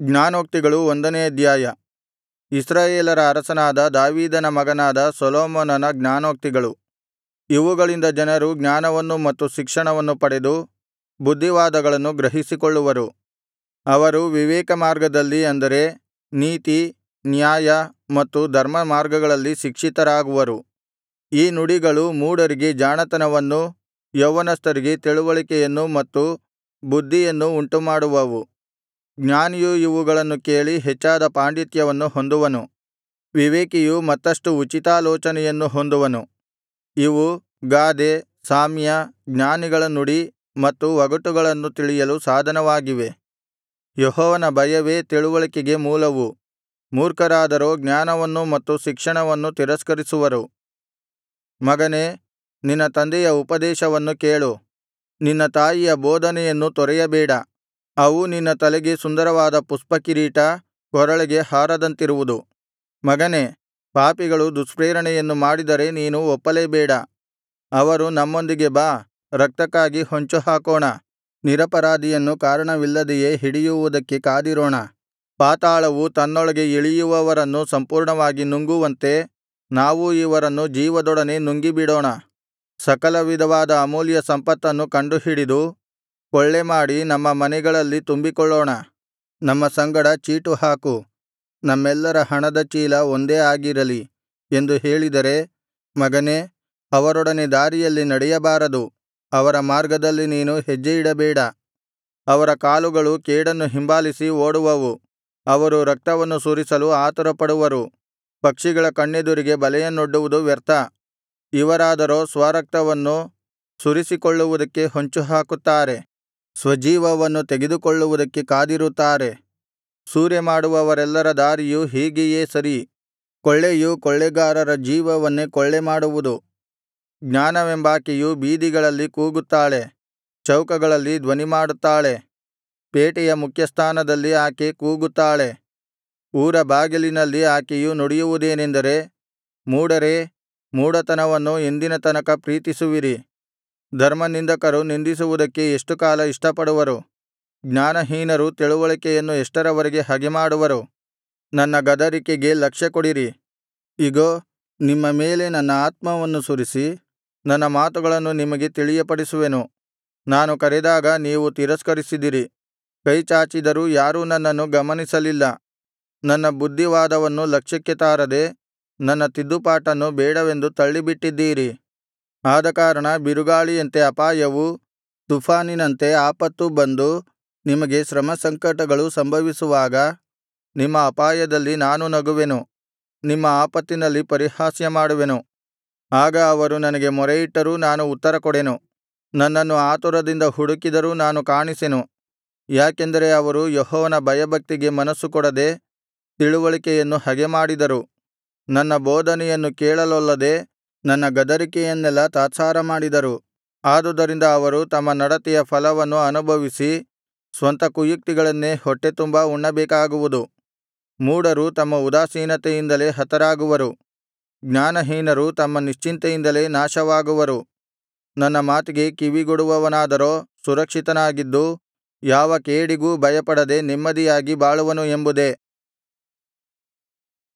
ಜ್ಞಾನೋಕ್ತಿಗಳು ಒಂದನೇ ಅಧ್ಯಾಯ ಇಸ್ರಾಯೇಲರ ಅರಸನಾದ ದಾವೀದನ ಮಗನಾದ ಸೊಲೊಮೋನನ ಜ್ಞಾನೋಕ್ತಿಗಳು ಇವುಗಳಿಂದ ಜನರು ಜ್ಞಾನವನ್ನು ಮತ್ತು ಶಿಕ್ಷಣವನ್ನು ಪಡೆದು ಬುದ್ಧಿವಾದಗಳನ್ನು ಗ್ರಹಿಸಿಕೊಳ್ಳುವರು ಅವರು ವಿವೇಕಮಾರ್ಗದಲ್ಲಿ ಅಂದರೆ ನೀತಿ ನ್ಯಾಯ ಮತ್ತು ಧರ್ಮಮಾರ್ಗಗಳಲ್ಲಿ ಶಿಕ್ಷಿತರಾಗುವರು ಈ ನುಡಿಗಳು ಮೂಢರಿಗೆ ಜಾಣತನವನ್ನೂ ಯೌವನಸ್ಥರಿಗೆ ತಿಳಿವಳಿಕೆಯನ್ನೂ ಮತ್ತು ಬುದ್ಧಿಯನ್ನೂ ಉಂಟುಮಾಡುವವು ಜ್ಞಾನಿಯು ಇವುಗಳನ್ನು ಕೇಳಿ ಹೆಚ್ಚಾದ ಪಾಂಡಿತ್ಯವನ್ನು ಹೊಂದುವನು ವಿವೇಕಿಯು ಮತ್ತಷ್ಟು ಉಚಿತಾಲೋಚನೆಯನ್ನು ಹೊಂದುವನು ಇವು ಗಾದೆ ಸಾಮ್ಯ ಜ್ಞಾನಿಗಳ ನುಡಿ ಮತ್ತು ಒಗಟುಗಳನ್ನು ತಿಳಿಯಲು ಸಾಧನವಾಗಿವೆ ಯೆಹೋವನ ಭಯವೇ ತಿಳಿವಳಿಕೆಗೆ ಮೂಲವು ಮೂರ್ಖರಾದರೋ ಜ್ಞಾನವನ್ನು ಮತ್ತು ಶಿಕ್ಷಣವನ್ನು ತಿರಸ್ಕರಿಸುವರು ಮಗನೇ ನಿನ್ನ ತಂದೆಯ ಉಪದೇಶವನ್ನು ಕೇಳು ನಿನ್ನ ತಾಯಿಯ ಬೋಧನೆಯನ್ನು ತೊರೆಯಬೇಡ ಅವು ನಿನ್ನ ತಲೆಗೆ ಸುಂದರವಾದ ಪುಷ್ಪಕಿರೀಟ ಕೊರಳಿಗೆ ಹಾರದಂತಿರುವುದು ಮಗನೇ ಪಾಪಿಗಳು ದುಷ್ಪ್ರೇರಣೆಯನ್ನು ಮಾಡಿದರೆ ನೀನು ಒಪ್ಪಲೇಬೇಡ ಅವರು ನಮ್ಮೊಂದಿಗೆ ಬಾ ರಕ್ತಕ್ಕಾಗಿ ಹೊಂಚುಹಾಕೋಣ ನಿರಪರಾಧಿಯನ್ನು ಕಾರಣವಿಲ್ಲದೆಯೇ ಹಿಡಿಯುವುದಕ್ಕೆ ಕಾದಿರೋಣ ಪಾತಾಳವು ತನ್ನೊಳಗೆ ಇಳಿಯುವವರನ್ನು ಸಂಪೂರ್ಣವಾಗಿ ನುಂಗುವಂತೆ ನಾವೂ ಇವರನ್ನು ಜೀವದೊಡನೆ ನುಂಗಿಬಿಡೋಣ ಸಕಲ ವಿಧವಾದ ಅಮೂಲ್ಯ ಸಂಪತ್ತನ್ನು ಕಂಡುಹಿಡಿದು ಕೊಳ್ಳೆಮಾಡಿ ನಮ್ಮ ಮನೆಗಳಲ್ಲಿ ತುಂಬಿಕೊಳ್ಳೋಣ ನಮ್ಮ ಸಂಗಡ ಚೀಟುಹಾಕು ನಮ್ಮೆಲ್ಲರ ಹಣದ ಚೀಲ ಒಂದೇ ಆಗಿರಲಿ ಎಂದು ಹೇಳಿದರೆ ಮಗನೇ ಅವರೊಡನೆ ದಾರಿಯಲ್ಲಿ ನಡೆಯಬಾರದು ಅವರ ಮಾರ್ಗದಲ್ಲಿ ನೀನು ಹೆಜ್ಜೆಯಿಡಬೇಡ ಅವರ ಕಾಲುಗಳು ಕೇಡನ್ನು ಹಿಂಬಾಲಿಸಿ ಓಡುವವು ಅವರು ರಕ್ತವನ್ನು ಸುರಿಸಲು ಆತುರಪಡುವರು ಪಕ್ಷಿಗಳ ಕಣ್ಣೆದುರಿಗೆ ಬಲೆಯನ್ನೊಡ್ಡುವುದು ವ್ಯರ್ಥ ಇವರಾದರೋ ಸ್ವರಕ್ತವನ್ನು ಸುರಿಸಿಕೊಳ್ಳುವುದಕ್ಕೆ ಹೊಂಚುಹಾಕುತ್ತಾರೆ ಸ್ವಜೀವವನ್ನು ತೆಗೆದುಕೊಳ್ಳುವುದಕ್ಕೆ ಕಾದಿರುತ್ತಾರೆ ಸೂರೆಮಾಡುವವರೆಲ್ಲರ ದಾರಿಯು ಹೀಗೆಯೇ ಸರಿ ಕೊಳ್ಳೆಯು ಕೊಳ್ಳೆಗಾರರ ಜೀವವನ್ನೇ ಕೊಳ್ಳೆಮಾಡುವುದು ಜ್ಞಾನವೆಂಬಾಕೆಯು ಬೀದಿಗಳಲ್ಲಿ ಕೂಗುತ್ತಾಳೆ ಚೌಕಗಳಲ್ಲಿ ಧ್ವನಿಮಾಡುತ್ತಾಳೆ ಪೇಟೆಯ ಮುಖ್ಯಸ್ಥಾನದಲ್ಲಿ ಆಕೆ ಕೂಗುತ್ತಾಳೆ ಊರ ಬಾಗಿಲಿನಲ್ಲಿ ಆಕೆಯು ನುಡಿಯುವುದೇನೆಂದರೆ ಮೂಢರೇ ಮೂಢತನವನ್ನು ಎಂದಿನ ತನಕ ಪ್ರೀತಿಸುವಿರಿ ಧರ್ಮನಿಂದಕರು ನಿಂದಿಸುವುದಕ್ಕೆ ಎಷ್ಟು ಕಾಲ ಇಷ್ಟಪಡುವರು ಜ್ಞಾನಹೀನರು ತಿಳಿವಳಿಕೆಯನ್ನು ಎಷ್ಟರವರೆಗೆ ಹಗೆಮಾಡುವರು ನನ್ನ ಗದರಿಕೆಗೆ ಲಕ್ಷ್ಯಕೊಡಿರಿ ಇಗೋ ನಿಮ್ಮ ಮೇಲೆ ನನ್ನ ಆತ್ಮವನ್ನು ಸುರಿಸಿ ನನ್ನ ಮಾತುಗಳನ್ನು ನಿಮಗೆ ತಿಳಿಯಪಡಿಸುವೆನು ನಾನು ಕರೆದಾಗ ನೀವು ತಿರಸ್ಕರಿಸಿದಿರಿ ಕೈಚಾಚಿದರೂ ಯಾರೂ ನನ್ನನ್ನು ಗಮನಿಸಲಿಲ್ಲ ನನ್ನ ಬುದ್ಧಿವಾದವನ್ನು ಲಕ್ಷ್ಯಕ್ಕೆ ತಾರದೆ ನನ್ನ ತಿದ್ದುಪಾಟನ್ನು ಬೇಡವೆಂದು ತಳ್ಳಿಬಿಟ್ಟಿದ್ದೀರಿ ಆದಕಾರಣ ಬಿರುಗಾಳಿಯಂತೆ ಅಪಾಯವೂ ತುಫಾನಿನಂತೆ ಆಪತ್ತೂ ಬಂದು ನಿಮಗೆ ಶ್ರಮಸಂಕಟಗಳು ಸಂಭವಿಸುವಾಗ ನಿಮ್ಮ ಅಪಾಯದಲ್ಲಿ ನಾನು ನಗುವೆನು ನಿಮ್ಮ ಆಪತ್ತಿನಲ್ಲಿ ಪರಿಹಾಸ್ಯ ಮಾಡುವೆನು ಆಗ ಅವರು ನನಗೆ ಮೊರೆಯಿಟ್ಟರೂ ನಾನು ಉತ್ತರಕೊಡೆನು ನನ್ನನ್ನು ಆತುರದಿಂದ ಹುಡುಕಿದರೂ ನಾನು ಕಾಣಿಸೆನು ಯಾಕೆಂದರೆ ಅವರು ಯೆಹೋವನ ಭಯಭಕ್ತಿಗೆ ಮನಸ್ಸು ಕೊಡದೆ ತಿಳಿವಳಿಕೆಯನ್ನು ಹಗೆಮಾಡಿದರು ನನ್ನ ಬೋಧನೆಯನ್ನು ಕೇಳಲೊಲ್ಲದೆ ನನ್ನ ಗದರಿಕೆಯನ್ನೆಲ್ಲಾ ತಾತ್ಸಾರ ಮಾಡಿದರು ಆದುದರಿಂದ ಅವರು ತಮ್ಮ ನಡತೆಯ ಫಲವನ್ನು ಅನುಭವಿಸಿ ಸ್ವಂತ ಕುಯುಕ್ತಿಗಳನ್ನೇ ಹೊಟ್ಟೆತುಂಬಾ ಉಣ್ಣಬೇಕಾಗುವುದು ಮೂಢರು ತಮ್ಮ ಉದಾಸೀನತೆಯಿಂದಲೇ ಹತರಾಗುವರು ಜ್ಞಾನಹೀನರು ತಮ್ಮ ನಿಶ್ಚಿಂತೆಯಿಂದಲೇ ನಾಶವಾಗುವರು ನನ್ನ ಮಾತಿಗೆ ಕಿವಿಗೊಡುವವನಾದರೋ ಸುರಕ್ಷಿತನಾಗಿದ್ದು ಯಾವ ಕೇಡಿಗೂ ಭಯಪಡದೆ ನೆಮ್ಮದಿಯಾಗಿ ಬಾಳುವನು ಎಂಬುದೇ